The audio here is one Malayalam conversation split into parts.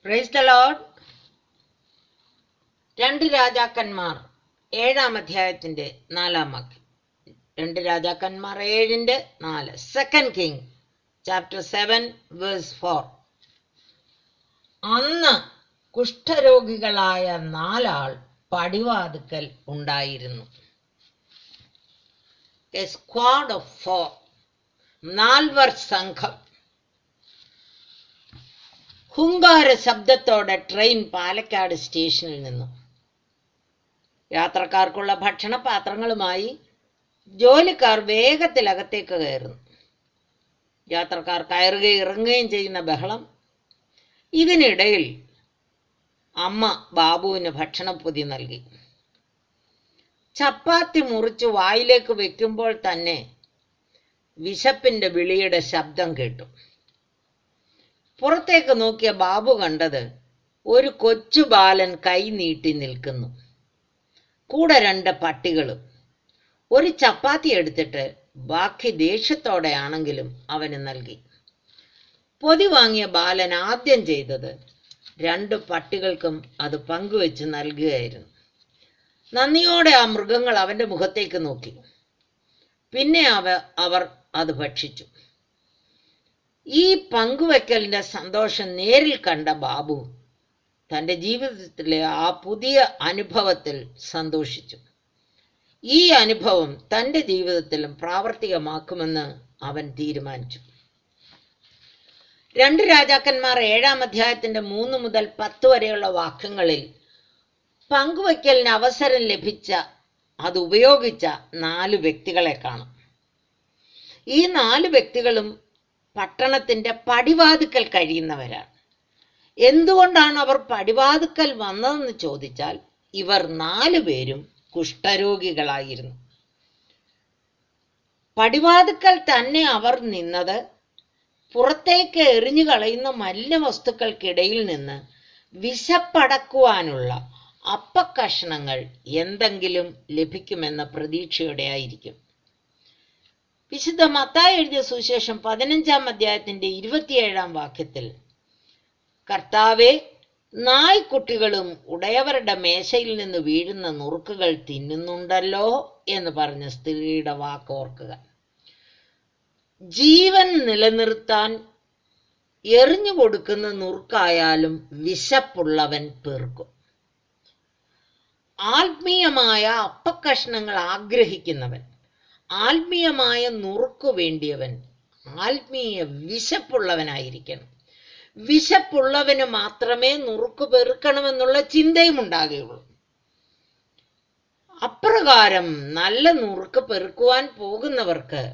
പ്രൈസ് ദ ലോഡ് രണ്ട് രാജാക്കന്മാർ ഏഴാം അധ്യായത്തിന്റെ നാലാം വാക്യം രണ്ട് രാജാക്കന്മാർ ഏഴിന്റെ നാല് second king chapter seven verse four അന്ന് കുഷ്ഠരോഗികളായ നാലാൾ പടിവാതുക്കൽ ഉണ്ടായിരുന്നു എ സ്ക്വാഡ് ഓഫ് ഫോർ നാൽവർ സംഘം ഹുങ്കാര ശബ്ദത്തോടെ ട്രെയിൻ പാലക്കാട് സ്റ്റേഷനിൽ നിന്നു യാത്രക്കാർക്കുള്ള ഭക്ഷണപാത്രങ്ങളുമായി ജോലിക്കാർ വേഗത്തിൽ അകത്തേക്ക് കയറുന്നു യാത്രക്കാർ കയറുകയും ഇറങ്ങുകയും ചെയ്യുന്ന ബഹളം ഇതിനിടയിൽ അമ്മ ബാബുവിന് ഭക്ഷണപ്പൊതി നൽകി ചപ്പാത്തി മുറിച്ച് വായിലേക്ക് വെക്കുമ്പോൾ തന്നെ വിശപ്പിന്റെ വിളിയുടെ ശബ്ദം കേട്ടു പുറത്തേക്ക് നോക്കിയ ബാബു കണ്ടത് ഒരു കൊച്ചു ബാലൻ കൈ നീട്ടി നിൽക്കുന്നു കൂടെ രണ്ട് പട്ടികളും ഒരു ചപ്പാത്തി എടുത്തിട്ട് ബാക്കി ദേഷ്യത്തോടെയാണെങ്കിലും അവന് നൽകി പൊതി വാങ്ങിയ ബാലൻ ആദ്യം ചെയ്തത് രണ്ട് പട്ടികൾക്കും അത് പങ്കുവെച്ച് നൽകുകയായിരുന്നു നന്ദിയോടെ ആ മൃഗങ്ങൾ അവന്റെ മുഖത്തേക്ക് നോക്കി പിന്നെ അവ അവർ അത് ഭക്ഷിച്ചു ഈ പങ്കുവെക്കലിന്റെ സന്തോഷം നേരിൽ കണ്ട ബാബു തൻ്റെ ജീവിതത്തിലെ ആ പുതിയ അനുഭവത്തിൽ സന്തോഷിച്ചു ഈ അനുഭവം തൻ്റെ ജീവിതത്തിലും പ്രാവർത്തികമാക്കുമെന്ന് അവൻ തീരുമാനിച്ചു രണ്ട് രാജാക്കന്മാർ ഏഴാം അധ്യായത്തിന്റെ മൂന്ന് മുതൽ പത്ത് വരെയുള്ള വാക്യങ്ങളിൽ പങ്കുവയ്ക്കലിന് അവസരം ലഭിച്ച അത് ഉപയോഗിച്ച നാല് വ്യക്തികളെ കാണാം ഈ നാല് വ്യക്തികളും പട്ടണത്തിന്റെ പടിവാതുക്കൽ കഴിയുന്നവരാണ് എന്തുകൊണ്ടാണ് അവർ പടിവാതുക്കൽ വന്നതെന്ന് ചോദിച്ചാൽ ഇവർ നാലു പേരും കുഷ്ഠരോഗികളായിരുന്നു പടിവാതുക്കൽ തന്നെ അവർ നിന്നത് പുറത്തേക്ക് എറിഞ്ഞു കളയുന്ന മലിന വസ്തുക്കൾക്കിടയിൽ നിന്ന് വിശപ്പടക്കുവാനുള്ള അപ്പക്കഷണങ്ങൾ എന്തെങ്കിലും ലഭിക്കുമെന്ന പ്രതീക്ഷയോടെ ആയിരിക്കും വിശുദ്ധ മത്തായി എഴുതിയ സുവിശേഷം പതിനഞ്ചാം അധ്യായത്തിന്റെ ഇരുപത്തിയേഴാം വാക്യത്തിൽ കർത്താവെ നായ്ക്കുട്ടികളും ഉടയവരുടെ മേശയിൽ നിന്ന് വീഴുന്ന നുറുക്കുകൾ തിന്നുന്നുണ്ടല്ലോ എന്ന് പറഞ്ഞ സ്ത്രീയുടെ വാക്ക് ഓർക്കുക ജീവൻ നിലനിർത്താൻ എറിഞ്ഞു കൊടുക്കുന്ന നുറുക്കായാലും വിശപ്പുള്ളവൻ പെറുക്കും ആത്മീയമായ അപ്പക്കഷ്ണങ്ങൾ ആഗ്രഹിക്കുന്നവൻ ആത്മീയമായ നുറുക്കു വേണ്ടിയവൻ ആത്മീയ വിശപ്പുള്ളവനായിരിക്കണം വിശപ്പുള്ളവന് മാത്രമേ നുറുക്ക് പെറുക്കണമെന്നുള്ള ചിന്തയും ഉണ്ടാകുകയുള്ളൂ അപ്രകാരം നല്ല നുറുക്ക് പെറുക്കുവാൻ പോകുന്നവർക്ക്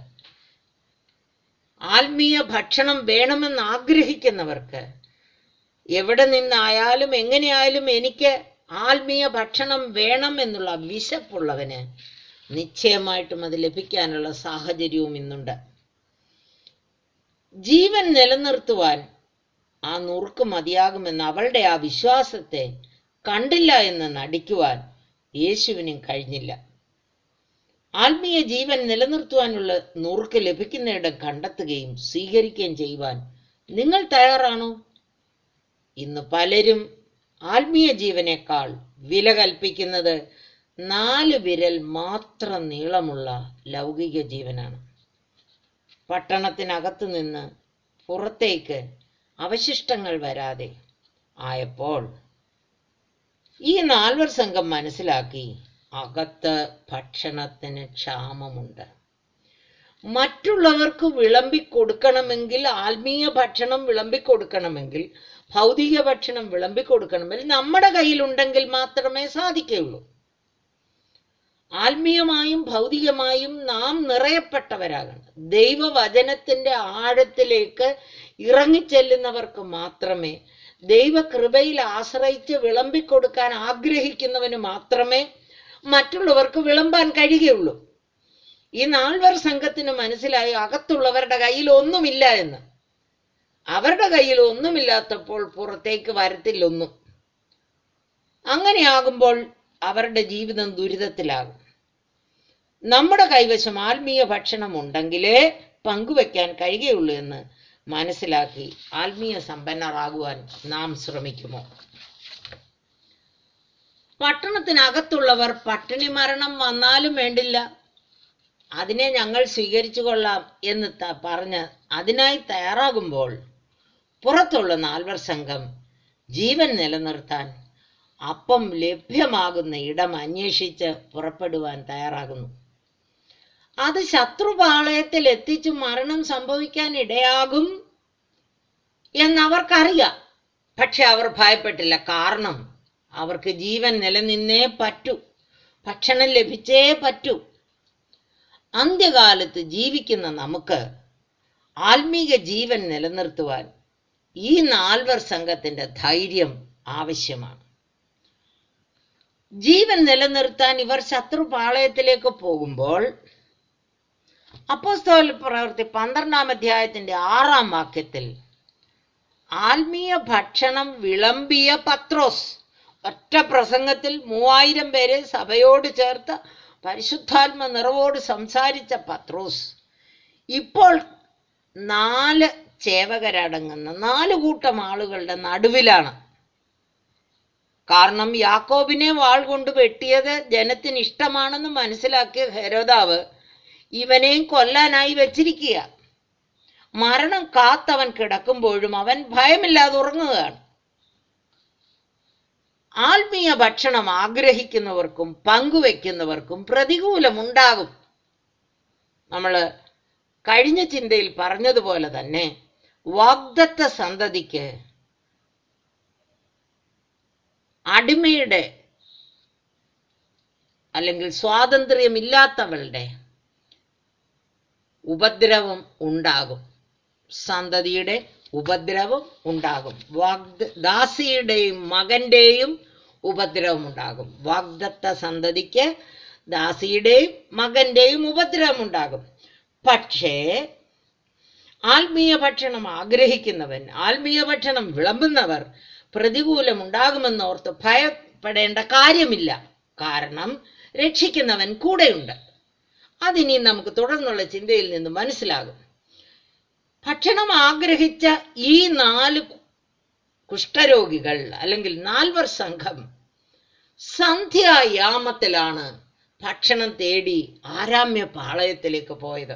ആത്മീയ ഭക്ഷണം വേണമെന്ന് ആഗ്രഹിക്കുന്നവർക്ക് എവിടെ നിന്നായാലും എങ്ങനെയായാലും എനിക്ക് ആത്മീയ ഭക്ഷണം വേണം എന്നുള്ള വിശപ്പുള്ളവന് നിശ്ചയമായിട്ടും അത് ലഭിക്കാനുള്ള സാഹചര്യവും ഇന്നുണ്ട് ജീവൻ നിലനിർത്തുവാൻ ആ നുറുക്ക് മതിയാകുമെന്ന് അവളുടെ ആ വിശ്വാസത്തെ കണ്ടില്ല എന്ന് നടിക്കുവാൻ യേശുവിനും കഴിഞ്ഞില്ല ആത്മീയ ജീവൻ നിലനിർത്തുവാനുള്ള നുറുക്ക് ലഭിക്കുന്നിടം കണ്ടെത്തുകയും സ്വീകരിക്കുകയും ചെയ്യുവാൻ നിങ്ങൾ തയ്യാറാണോ ഇന്ന് പലരും ആത്മീയ ജീവനേക്കാൾ വില കൽപ്പിക്കുന്നത് നാല് വിരൽ മാത്രം നീളമുള്ള ലൗകിക ജീവനാണ് പട്ടണത്തിനകത്തു നിന്ന് പുറത്തേക്ക് അവശിഷ്ടങ്ങൾ വരാതെ ആയപ്പോൾ ഈ നാൽവർ സംഘം മനസ്സിലാക്കി അകത്ത് ഭക്ഷണത്തിന് ക്ഷാമമുണ്ട് മറ്റുള്ളവർക്ക് വിളമ്പിക്കൊടുക്കണമെങ്കിൽ ആത്മീയ ഭക്ഷണം വിളമ്പിക്കൊടുക്കണമെങ്കിൽ ഭൗതിക ഭക്ഷണം വിളമ്പിക്കൊടുക്കണമെങ്കിൽ നമ്മുടെ കയ്യിലുണ്ടെങ്കിൽ മാത്രമേ സാധിക്കുകയുള്ളൂ ആത്മീയമായും ഭൗതികമായും നാം നിറയപ്പെട്ടവരാകണം ദൈവവചനത്തിന്റെ ആഴത്തിലേക്ക് ഇറങ്ങിച്ചെല്ലുന്നവർക്ക് മാത്രമേ ദൈവകൃപയിൽ ആശ്രയിച്ച് വിളമ്പിക്കൊടുക്കാൻ ആഗ്രഹിക്കുന്നവന് മാത്രമേ മറ്റുള്ളവർക്ക് വിളമ്പാൻ കഴിയുകയുള്ളൂ ഈ നാൾവർ സംഘത്തിന് മനസ്സിലായി അകത്തുള്ളവരുടെ കയ്യിൽ ഒന്നുമില്ല എന്ന് അവരുടെ കയ്യിൽ ഒന്നുമില്ലാത്തപ്പോൾ പുറത്തേക്ക് വരത്തില്ലൊന്നും അങ്ങനെയാകുമ്പോൾ അവരുടെ ജീവിതം ദുരിതത്തിലാകും നമ്മുടെ കൈവശം ആത്മീയ ഭക്ഷണം ഉണ്ടെങ്കിലേ പങ്കുവെക്കാൻ കഴിയുകയുള്ളൂ എന്ന് മനസ്സിലാക്കി ആത്മീയ സമ്പന്നരാകുവാൻ നാം ശ്രമിക്കുമോ പട്ടണത്തിനകത്തുള്ളവർ പട്ടിണി മരണം വന്നാലും വേണ്ടില്ല അതിനെ ഞങ്ങൾ സ്വീകരിച്ചു കൊള്ളാം എന്ന് ത- പറഞ്ഞ് അതിനായി തയ്യാറാകുമ്പോൾ പുറത്തുള്ള നാൽവർ സംഘം ജീവൻ നിലനിർത്താൻ അപ്പം ലഭ്യമാകുന്ന ഇടം അന്വേഷിച്ച് പുറപ്പെടുവാൻ തയ്യാറാകുന്നു അത് ശത്രുപാളയത്തിൽ എത്തിച്ച് മരണം സംഭവിക്കാൻ ഇടയാകും എന്നവർക്കറിയാം പക്ഷെ അവർ ഭയപ്പെട്ടില്ല കാരണം അവർക്ക് ജീവൻ നിലനിന്നേ പറ്റൂ ഭക്ഷണം ലഭിച്ചേ പറ്റൂ അന്ത്യകാലത്ത് ജീവിക്കുന്ന നമുക്ക് ആത്മീക ജീവൻ നിലനിർത്തുവാൻ ഈ നാൽവർ സംഘത്തിന്റെ ധൈര്യം ആവശ്യമാണ് ജീവൻ നിലനിർത്താൻ ഇവർ ശത്രുപാളയത്തിലേക്ക് പോകുമ്പോൾ അപ്പോസ്തല പ്രവൃത്തി പന്ത്രണ്ടാം അധ്യായത്തിന്റെ ആറാം വാക്യത്തിൽ ആത്മീയ ഭക്ഷണം വിളമ്പിയ പത്രോസ് ഒറ്റ പ്രസംഗത്തിൽ മൂവായിരം പേരെ സഭയോട് ചേർത്ത് പരിശുദ്ധാത്മ നിറവോട് സംസാരിച്ച പത്രോസ് ഇപ്പോൾ നാല് ചേവകരടങ്ങുന്ന നാല് കൂട്ടം ആളുകളുടെ നടുവിലാണ് കാരണം യാക്കോബിനെ വാൾ കൊണ്ട് വെട്ടിയത് ജനത്തിന് ഇഷ്ടമാണെന്ന് മനസ്സിലാക്കിയ ഹെരോദാവ് ഇവനെയും കൊല്ലാനായി വെച്ചിരിക്കുക മരണം കാത്തവൻ കിടക്കുമ്പോഴും അവൻ ഭയമില്ലാതെ ഉറങ്ങുകയാണ് ആത്മീയ ഭക്ഷണം ആഗ്രഹിക്കുന്നവർക്കും പങ്കുവെക്കുന്നവർക്കും പ്രതികൂലമുണ്ടാകും നമ്മൾ കഴിഞ്ഞ ചിന്തയിൽ പറഞ്ഞതുപോലെ തന്നെ വാഗ്ദത്ത സന്തതിക്ക് അടിമയുടെ അല്ലെങ്കിൽ സ്വാതന്ത്ര്യമില്ലാത്തവളുടെ ഉപദ്രവം ഉണ്ടാകും സന്തതിയുടെ ഉപദ്രവം ഉണ്ടാകും വാഗ്ദ ദാസിയുടെയും മകന്റെയും ഉപദ്രവം ഉണ്ടാകും വാഗ്ദത്ത സന്തതിക്ക് ദാസിയുടെയും മകന്റെയും ഉപദ്രവം ഉണ്ടാകും പക്ഷേ ആത്മീയ ഭക്ഷണം ആഗ്രഹിക്കുന്നവൻ ആത്മീയ ഭക്ഷണം വിളമ്പുന്നവർ പ്രതികൂലമുണ്ടാകുമെന്നോർത്ത് ഭയപ്പെടേണ്ട കാര്യമില്ല കാരണം രക്ഷിക്കുന്നവൻ കൂടെയുണ്ട് അതിനി നമുക്ക് തുടർന്നുള്ള ചിന്തയിൽ നിന്ന് മനസ്സിലാകും ഭക്ഷണം ആഗ്രഹിച്ച ഈ നാല് കുഷ്ഠരോഗികൾ അല്ലെങ്കിൽ നാൽവർ സംഘം സന്ധ്യായാമത്തിലാണ് ഭക്ഷണം തേടി ആരാമ്യ പാളയത്തിലേക്ക് പോയത്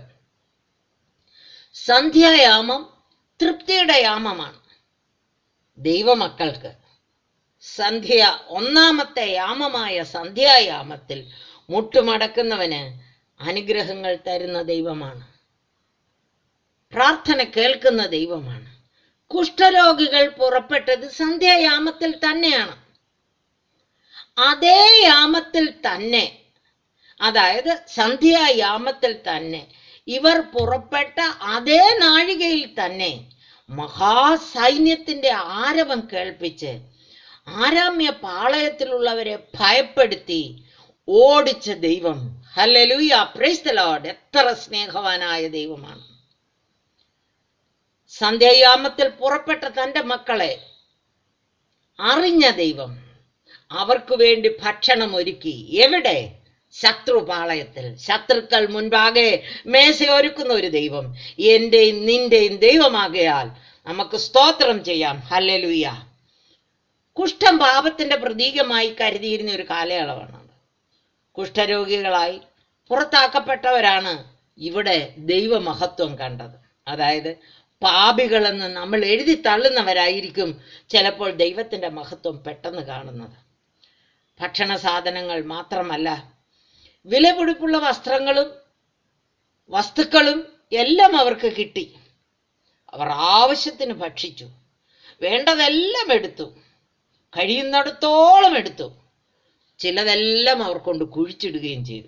സന്ധ്യായാമം തൃപ്തിയുടെ യാമമാണ് ദൈവമക്കൾക്ക് സന്ധ്യ ഒന്നാമത്തെ യാമമായ സന്ധ്യായാമത്തിൽ മുട്ടുമടക്കുന്നവന് അനുഗ്രഹങ്ങൾ തരുന്ന ദൈവമാണ് പ്രാർത്ഥന കേൾക്കുന്ന ദൈവമാണ് കുഷ്ഠരോഗികൾ പുറപ്പെട്ടത് സന്ധ്യായാമത്തിൽ തന്നെയാണ് അതേ യാമത്തിൽ തന്നെ അതായത് സന്ധ്യായാമത്തിൽ തന്നെ ഇവർ പുറപ്പെട്ട അതേ നാഴികയിൽ തന്നെ മഹാസൈന്യത്തിന്റെ ആരവം കേൾപ്പിച്ച് ആരാമ്യ പാളയത്തിലുള്ളവരെ ഭയപ്പെടുത്തി ഓടിച്ച ദൈവം ഹല്ലേലൂയ പ്രൈസ് ദ ലോർഡ് എത്ര സ്നേഹവാനായ ദൈവമാണ് സന്ധ്യായാമത്തിൽ പുറപ്പെട്ട തന്റെ മക്കളെ അറിഞ്ഞ ദൈവം അവർക്ക് വേണ്ടി ഭക്ഷണം ഒരുക്കി എവിടെ ശത്രുപാളയത്തിൽ ശത്രുക്കൾ മുൻപാകെ മേശയൊരുക്കുന്ന ഒരു ദൈവം എന്റെയും നിന്റെയും ദൈവമാകയാൽ നമുക്ക് സ്തോത്രം ചെയ്യാം ഹല്ലേലൂയ കുഷ്ഠം പാപത്തിന്റെ പ്രതീകമായി കരുതിയിരുന്ന ഒരു കാലയളവാണ് കുഷ്ഠരോഗികളായി പുറത്താക്കപ്പെട്ടവരാണ് ഇവിടെ ദൈവമഹത്വം കണ്ടത് അതായത് പാപികളെന്ന് നമ്മൾ എഴുതി തള്ളുന്നവരായിരിക്കും ചിലപ്പോൾ ദൈവത്തിന്റെ മഹത്വം പെട്ടെന്ന് കാണുന്നത് ഭക്ഷണ സാധനങ്ങൾ മാത്രമല്ല വിലപിടിപ്പുള്ള വസ്ത്രങ്ങളും വസ്തുക്കളും എല്ലാം അവർക്ക് കിട്ടി അവർ ആവശ്യത്തിന് ഭക്ഷിച്ചു വേണ്ടതെല്ലാം എടുത്തു കഴിയുന്നിടത്തോളം എടുത്തു ചിലതെല്ലാം അവർ കൊണ്ട് കുഴിച്ചിടുകയും ചെയ്തു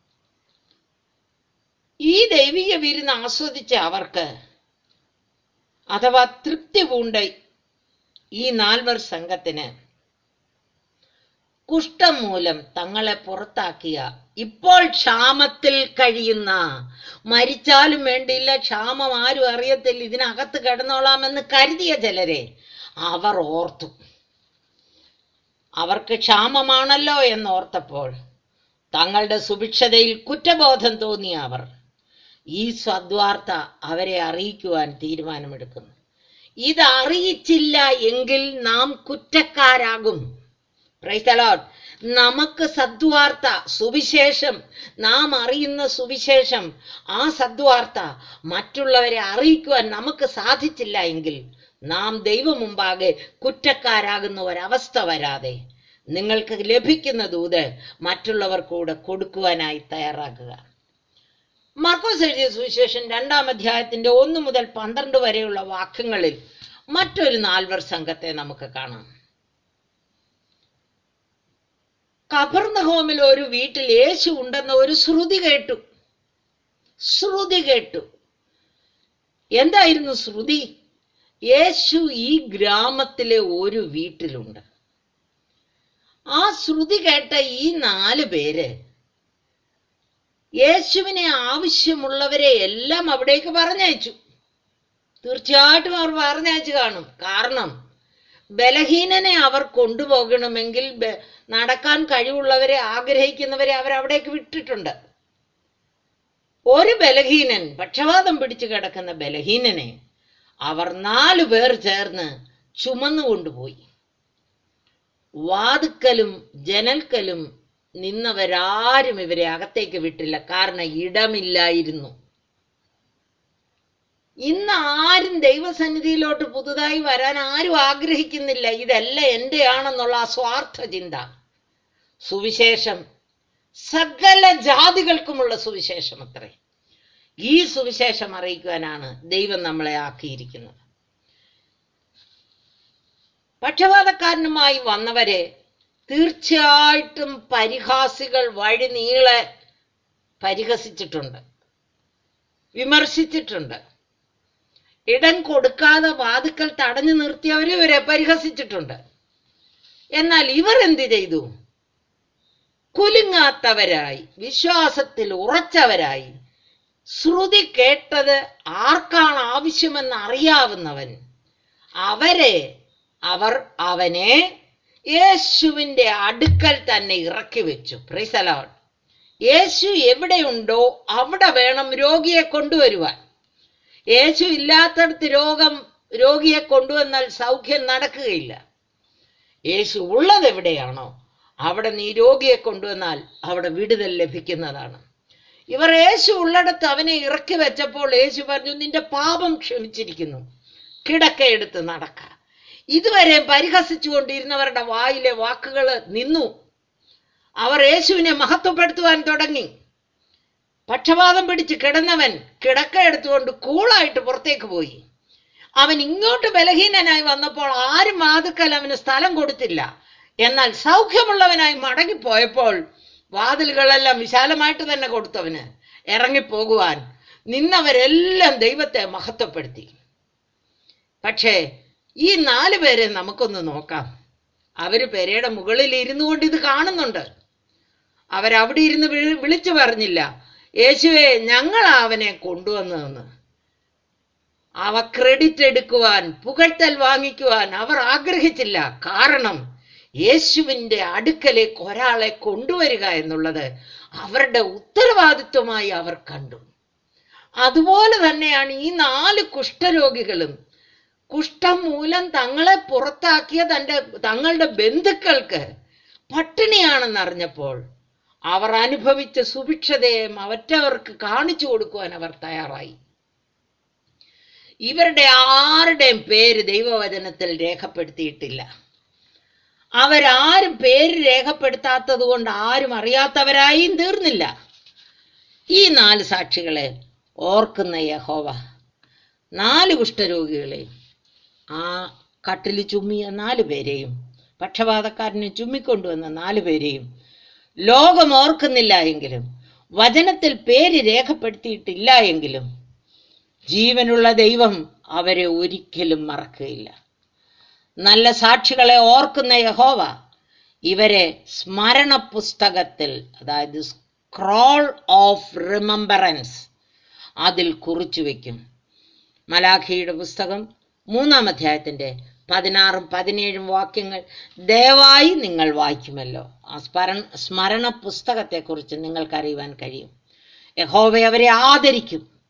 ഈ ദൈവിക വിരുന്ന് ആസ്വദിച്ച അവർക്ക് അഥവാ തൃപ്തി പൂണ്ട ഈ നാൽവർ സംഘത്തിന് കുഷ്ഠം മൂലം തങ്ങളെ പുറത്താക്കിയ ഇപ്പോൾ ക്ഷാമത്തിൽ കഴിയുന്ന മരിച്ചാലും വേണ്ടിയില്ല ക്ഷാമം ആരും അറിയത്തില്ല ഇതിനകത്ത് കിടന്നോളാമെന്ന് കരുതിയ ചിലരെ അവർ ഓർത്തു അവർക്ക് ക്ഷാമമാണല്ലോ എന്നോർത്തപ്പോൾ തങ്ങളുടെ സുഭിക്ഷതയിൽ കുറ്റബോധം തോന്നിയ അവർ ഈ സദ്വാർത്ത അവരെ അറിയിക്കുവാൻ തീരുമാനമെടുക്കുന്നു ഇത് അറിയിച്ചില്ല എങ്കിൽ നാം കുറ്റക്കാരാകും Praise the Lord. നമുക്ക് സദ്വാർത്ത സുവിശേഷം നാം അറിയുന്ന സുവിശേഷം ആ സദ്വാർത്ത മറ്റുള്ളവരെ അറിയിക്കുവാൻ നമുക്ക് സാധിച്ചില്ല എങ്കിൽ നാം ദൈവം മുമ്പാകെ കുറ്റക്കാരാകുന്ന ഒരവസ്ഥ വരാതെ നിങ്ങൾക്ക് ലഭിക്കുന്ന ദൂത് മറ്റുള്ളവർ കൂടെ കൊടുക്കുവാനായി തയ്യാറാക്കുക മർക്കോസ് എഴുതിയ സുവിശേഷം രണ്ടാം അധ്യായത്തിന്റെ ഒന്ന് മുതൽ പന്ത്രണ്ട് വരെയുള്ള വാക്യങ്ങളിൽ മറ്റൊരു നാൽവർ സംഘത്തെ നമുക്ക് കാണാം കബർന്നഹോമിൽ ഒരു വീട്ടിൽ യേശു ഉണ്ടെന്ന ഒരു ശ്രുതി കേട്ടു ശ്രുതി കേട്ടു എന്തായിരുന്നു ശ്രുതി യേശു ഈ ഗ്രാമത്തിലെ ഒരു വീട്ടിലുണ്ട് ആ ശ്രുതി കേട്ട ഈ നാല് പേര് യേശുവിനെ ആവശ്യമുള്ളവരെ എല്ലാം അവിടേക്ക് പറഞ്ഞയച്ചു തീർച്ചയായിട്ടും അവർ പറഞ്ഞയച്ചു കാണും കാരണം ബലഹീനനെ അവർ കൊണ്ടുപോകണമെങ്കിൽ ബ- നടക്കാൻ കഴിവുള്ളവരെ ആഗ്രഹിക്കുന്നവരെ അവർ അവിടേക്ക് വിട്ടിട്ടുണ്ട് ഒരു ബലഹീനൻ പക്ഷപാതം പിടിച്ചു കിടക്കുന്ന ബലഹീനനെ അവർ നാലു പേർ ചേർന്ന് ചുമന്നു കൊണ്ടുപോയി വാതുക്കലും ജനൽക്കലും നിന്നവരാരും ഇവരെ അകത്തേക്ക് വിട്ടില്ല കാരണം ഇടമില്ലായിരുന്നു ഇന്ന് ആരും ദൈവസന്നിധിയിലോട്ട് പുതുതായി വരാൻ ആരും ആഗ്രഹിക്കുന്നില്ല ഇതല്ല എന്റെയാണെന്നുള്ള ആ സ്വാർത്ഥ ചിന്ത സുവിശേഷം സകല ജാതികൾക്കുമുള്ള സുവിശേഷം അത്രേ ഈ സുവിശേഷം അറിയിക്കുവാനാണ് ദൈവം നമ്മളെ ആക്കിയിരിക്കുന്നത് പക്ഷപാതക്കാരനുമായി വന്നവരെ തീർച്ചയായിട്ടും പരിഹാസികൾ വഴി നീളെ പരിഹസിച്ചിട്ടുണ്ട് വിമർശിച്ചിട്ടുണ്ട് ഇടം കൊടുക്കാതെ വാതുക്കൽ തടഞ്ഞു നിർത്തിയവരെ ഇവരെ പരിഹസിച്ചിട്ടുണ്ട് എന്നാൽ ഇവർ എന്ത് ചെയ്തു കുലുങ്ങാത്തവരായി വിശ്വാസത്തിൽ ഉറച്ചവരായി ശ്രുതി കേട്ടത് ആർക്കാണ് ആവശ്യമെന്ന് അറിയാവുന്നവൻ അവരെ അവർ അവനെ യേശുവിന്റെ അടുക്കൽ തന്നെ ഇറക്കി വെച്ചു പ്രീസലോൺ യേശു എവിടെയുണ്ടോ അവിടെ വേണം രോഗിയെ കൊണ്ടുവരുവാൻ യേശു ഇല്ലാത്തടത്ത് രോഗം രോഗിയെ കൊണ്ടുവന്നാൽ സൗഖ്യം നടക്കുകയില്ല യേശു ഉള്ളത് എവിടെയാണോ അവിടെ നീ രോഗിയെ കൊണ്ടുവന്നാൽ അവിടെ വിടുതൽ ലഭിക്കുന്നതാണ് ഇവർ യേശു ഉള്ളിടത്ത് അവനെ ഇറക്കി വെച്ചപ്പോൾ യേശു പറഞ്ഞു നിന്റെ പാപം ക്ഷമിച്ചിരിക്കുന്നു കിടക്കയെടുത്ത് നടക്ക ഇതുവരെ പരിഹസിച്ചുകൊണ്ടിരുന്നവരുടെ വായിലെ വാക്കുകൾ നിന്നു അവർ യേശുവിനെ മഹത്വപ്പെടുത്തുവാൻ തുടങ്ങി പക്ഷപാതം പിടിച്ച് കിടന്നവൻ കിടക്ക എടുത്തുകൊണ്ട് കൂളായിട്ട് പുറത്തേക്ക് പോയി അവൻ ഇങ്ങോട്ട് ബലഹീനനായി വന്നപ്പോൾ ആരും വാതുക്കൽ അവന് സ്ഥലം കൊടുത്തില്ല എന്നാൽ സൗഖ്യമുള്ളവനായി മടങ്ങിപ്പോയപ്പോൾ വാതിലുകളെല്ലാം വിശാലമായിട്ട് തന്നെ കൊടുത്തവന് ഇറങ്ങിപ്പോകുവാൻ നിന്നവരെല്ലാം ദൈവത്തെ മഹത്വപ്പെടുത്തി പക്ഷേ ഈ നാല് പേരെ നമുക്കൊന്ന് നോക്കാം അവര് പെരയുടെ മുകളിൽ ഇരുന്നു കൊണ്ട് ഇത് കാണുന്നുണ്ട് അവരവിടെ ഇരുന്ന് വിളി- വിളിച്ചു പറഞ്ഞില്ല യേശുവെ ഞങ്ങളാ അവനെ കൊണ്ടുവന്നതെന്ന് അവ ക്രെഡിറ്റ് എടുക്കുവാൻ പുകഴ്ത്തൽ വാങ്ങിക്കുവാൻ അവർ ആഗ്രഹിച്ചില്ല കാരണം യേശുവിൻ്റെ അടുക്കലേക്ക് ഒരാളെ കൊണ്ടുവരിക എന്നുള്ളത് അവരുടെ ഉത്തരവാദിത്വമായി അവർ കണ്ടു അതുപോലെ തന്നെയാണ് ഈ നാല് കുഷ്ഠരോഗികളും കുഷ്ഠം മൂലം തങ്ങളെ പുറത്താക്കിയ തൻ്റെ തങ്ങളുടെ ബന്ധുക്കൾക്ക് പട്ടിണിയാണെന്ന് അറിഞ്ഞപ്പോൾ അവർ അനുഭവിച്ച സുഭിക്ഷതയെ മറ്റവർക്ക് കാണിച്ചു കൊടുക്കുവാൻ അവർ തയ്യാറായി ഇവരുടെ ആരുടെയും പേര് ദൈവവചനത്തിൽ രേഖപ്പെടുത്തിയിട്ടില്ല അവരാരും പേര് രേഖപ്പെടുത്താത്തത് കൊണ്ട് ആരും അറിയാത്തവരായും തീർന്നില്ല ഈ നാല് സാക്ഷികളെ ഓർക്കുന്ന യഹോവ നാല് കുഷ്ഠരോഗികളെ ആ കട്ടിൽ ചുമ്മിയ നാല് പേരെയും പക്ഷപാതക്കാരനെ ചുമ്മിക്കൊണ്ടുവന്ന നാല് പേരെയും ലോകം ഓർക്കുന്നില്ല എങ്കിലും വചനത്തിൽ പേര് രേഖപ്പെടുത്തിയിട്ടില്ല എങ്കിലും ജീവനുള്ള ദൈവം അവരെ ഒരിക്കലും മറക്കുകയില്ല നല്ല സാക്ഷികളെ ഓർക്കുന്ന യഹോവ ഇവരെ സ്മരണ പുസ്തകത്തിൽ അതായത് സ്ക്രോൾ ഓഫ് റിമംബറൻസ് അതിൽ കുറിച്ചു വയ്ക്കും മലാഖിയുടെ പുസ്തകം മൂന്നാം അധ്യായത്തിൻ്റെ പതിനാറും പതിനേഴും വാക്യങ്ങൾ ദയവായി നിങ്ങൾ വായിക്കുമല്ലോ ആ സ്മരണ സ്മരണ പുസ്തകത്തെക്കുറിച്ച് നിങ്ങൾക്കറിയുവാൻ കഴിയും യഹോവ അവരെ ആദരിക്കും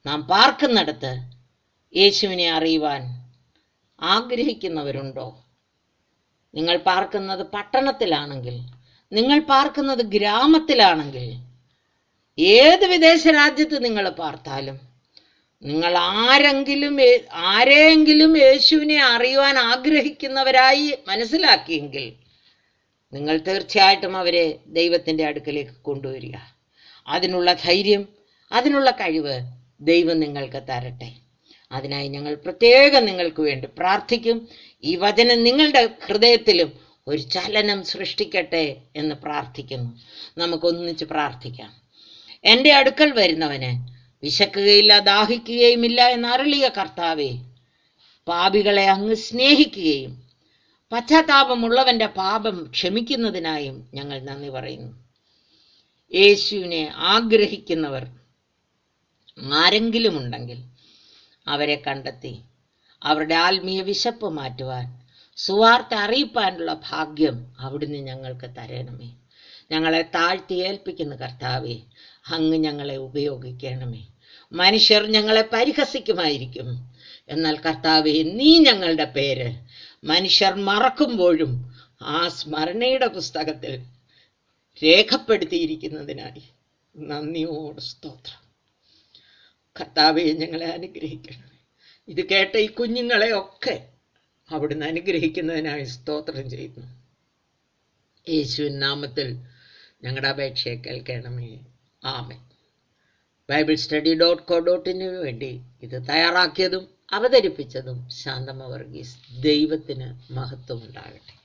നാം പാർക്കുന്നിടത്ത് യേശുവിനെ അറിയുവാൻ ആഗ്രഹിക്കുന്നവരുണ്ടോ നിങ്ങൾ പാർക്കുന്നത് പട്ടണത്തിലാണെങ്കിൽ നിങ്ങൾ പാർക്കുന്നത് ഗ്രാമത്തിലാണെങ്കിൽ ഏത് വിദേശ രാജ്യത്ത് നിങ്ങൾ പാർത്താലും നിങ്ങൾ ആരെങ്കിലും യേ- ആരെയെങ്കിലും യേശുവിനെ അറിയുവാൻ ആഗ്രഹിക്കുന്നവരായി മനസ്സിലാക്കിയെങ്കിൽ നിങ്ങൾ തീർച്ചയായിട്ടും അവരെ ദൈവത്തിൻ്റെ അടുക്കലേക്ക് കൊണ്ടുവരിക അതിനുള്ള ധൈര്യം അതിനുള്ള കഴിവ് ദൈവം നിങ്ങൾക്ക് തരട്ടെ അതിനായി ഞങ്ങൾ പ്രത്യേകം നിങ്ങൾക്ക് വേണ്ടി പ്രാർത്ഥിക്കും ഈ വചനം നിങ്ങളുടെ ഹൃദയത്തിലും ഒരു ചലനം സൃഷ്ടിക്കട്ടെ എന്ന് പ്രാർത്ഥിക്കുന്നു നമുക്കൊന്നിച്ച് പ്രാർത്ഥിക്കാം എൻ്റെ അടുക്കൽ വരുന്നവന് വിശക്കുകയില്ല ദാഹിക്കുകയുമില്ല എന്ന് അരുളിയ കർത്താവേ പാപികളെ അങ്ങ് സ്നേഹിക്കുകയും പശ്ചാത്താപമുള്ളവന്റെ പാപം ക്ഷമിക്കുന്നതിനായും ഞങ്ങൾ നന്ദി പറയുന്നു യേശുവിനെ ആഗ്രഹിക്കുന്നവർ ആരെങ്കിലും ഉണ്ടെങ്കിൽ അവരെ കണ്ടെത്തി അവരുടെ ആത്മീയ വിശപ്പ് മാറ്റുവാൻ സുവാർത്ത അറിയിപ്പാനുള്ള ഭാഗ്യം അവിടുന്ന് ഞങ്ങൾക്ക് തരണമേ ഞങ്ങളെ താഴ്ത്തി ഏൽപ്പിക്കുന്ന കർത്താവേ അങ്ങ് ഞങ്ങളെ ഉപയോഗിക്കണമേ മനുഷ്യർ ഞങ്ങളെ പരിഹസിക്കുമായിരിക്കും എന്നാൽ കർത്താവെ നീ ഞങ്ങളുടെ പേര് മനുഷ്യർ മറക്കുമ്പോഴും ആ സ്മരണയുടെ പുസ്തകത്തിൽ രേഖപ്പെടുത്തിയിരിക്കുന്നതിനായി നന്ദിയോട് സ്തോത്രം കർത്താവെ ഞങ്ങളെ അനുഗ്രഹിക്കണം ഇത് കേട്ട ഈ കുഞ്ഞുങ്ങളെ ഒക്കെ അവിടുന്ന് അനുഗ്രഹിക്കുന്നതിനായി സ്തോത്രം ചെയ്യുന്നു യേശുവിൻ നാമത്തിൽ ഞങ്ങളുടെ അപേക്ഷയെ കേൾക്കണമേ ആമേ ബൈബിൾ സ്റ്റഡി ഡോട്ട് കോ ഡോട്ടിന് വേണ്ടി ഇത് തയ്യാറാക്കിയതും അവതരിപ്പിച്ചതും ശാന്തമ വർഗീസ് ദൈവത്തിന് മഹത്വം ഉണ്ടാകട്ടെ